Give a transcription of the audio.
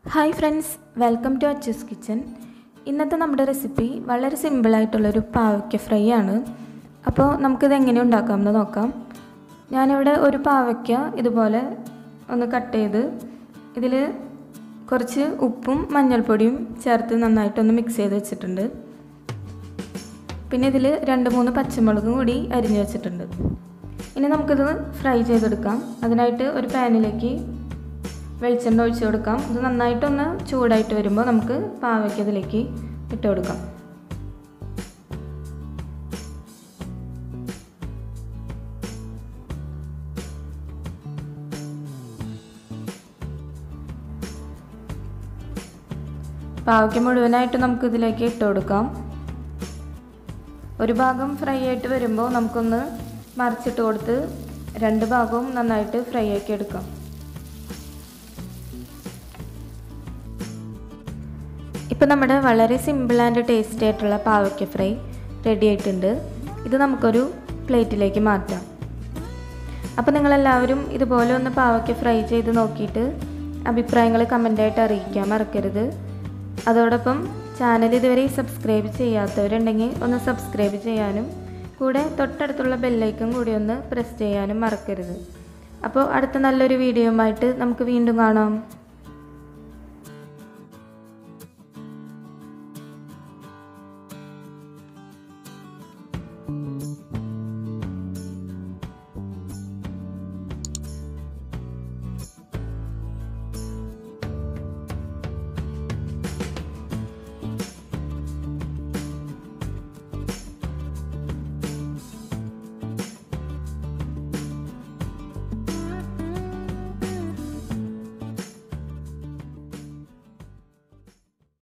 hi friends welcome to Achu's kitchen ഇന്നത്തെ നമ്മുടെ recipe വളരെ സിമ്പിളായിട്ടുള്ളൊരു പാവയ്ക്ക ഫ്രൈ ആണ് അപ്പോൾ നമുക്കിത് എങ്ങനെ ഉണ്ടാക്കാമെന്ന് നോക്കാം ഞാനിവിടെ ഒരു പാവയ്ക്ക ഇതുപോലെ ഒന്ന് കട്ട് ചെയ്ത് ഇതിൽ കുറച്ച് ഉപ്പും മഞ്ഞൾപ്പൊടിയും ചേർത്ത് നന്നായിട്ടൊന്ന് മിക്സ് ചെയ്ത് വെച്ചിട്ടുണ്ട് പിന്നെ ഇതിൽ രണ്ട് മൂന്ന് പച്ചമുളകും കൂടി അരിഞ്ഞു വെച്ചിട്ടുണ്ട് ഇനി നമുക്കിത് ഫ്രൈ ചെയ്തെടുക്കാം അതിനായിട്ട് ഒരു പാനിലേക്ക് വെളിച്ചെണ്ണ ഒഴിച്ചു കൊടുക്കാം ഇത് നന്നായിട്ടൊന്ന് ചൂടായിട്ട് വരുമ്പോൾ നമുക്ക് പാവയ്ക്ക് അതിലേക്ക് ഇട്ട് കൊടുക്കാം പാവയ്ക്ക് മുഴുവനായിട്ട് നമുക്ക് ഇതിലേക്ക് ഇട്ട് കൊടുക്കാം ഒരു ഭാഗം ഫ്രൈ ആയിട്ട് വരുമ്പോൾ നമുക്കൊന്ന് മറിച്ചിട്ട് കൊടുത്ത് രണ്ട് ഭാഗവും നന്നായിട്ട് ഫ്രൈ ആക്കി എടുക്കാം ഇപ്പോൾ നമ്മുടെ വളരെ സിമ്പിൾ ആൻഡ് ടേസ്റ്റി ആയിട്ടുള്ള പാവയ്ക്ക ഫ്രൈ റെഡി ആയിട്ടുണ്ട് ഇത് നമുക്കൊരു പ്ലേറ്റിലേക്ക് മാറ്റാം അപ്പോൾ നിങ്ങളെല്ലാവരും ഇതുപോലെ ഒന്ന് പാവയ്ക്ക ഫ്രൈ ചെയ്ത് നോക്കിയിട്ട് അഭിപ്രായങ്ങൾ കമൻ്റായിട്ട് അറിയിക്കാൻ മറക്കരുത് അതോടൊപ്പം ചാനൽ ഇതുവരെ സബ്സ്ക്രൈബ് ചെയ്യാത്തവരുണ്ടെങ്കിൽ ഒന്ന് സബ്സ്ക്രൈബ് ചെയ്യാനും കൂടെ തൊട്ടടുത്തുള്ള ബെല്ലൈക്കൺ കൂടി ഒന്ന് പ്രസ് ചെയ്യാനും മറക്കരുത് അപ്പോൾ അടുത്ത നല്ലൊരു വീഡിയോയുമായിട്ട് നമുക്ക് വീണ്ടും കാണാം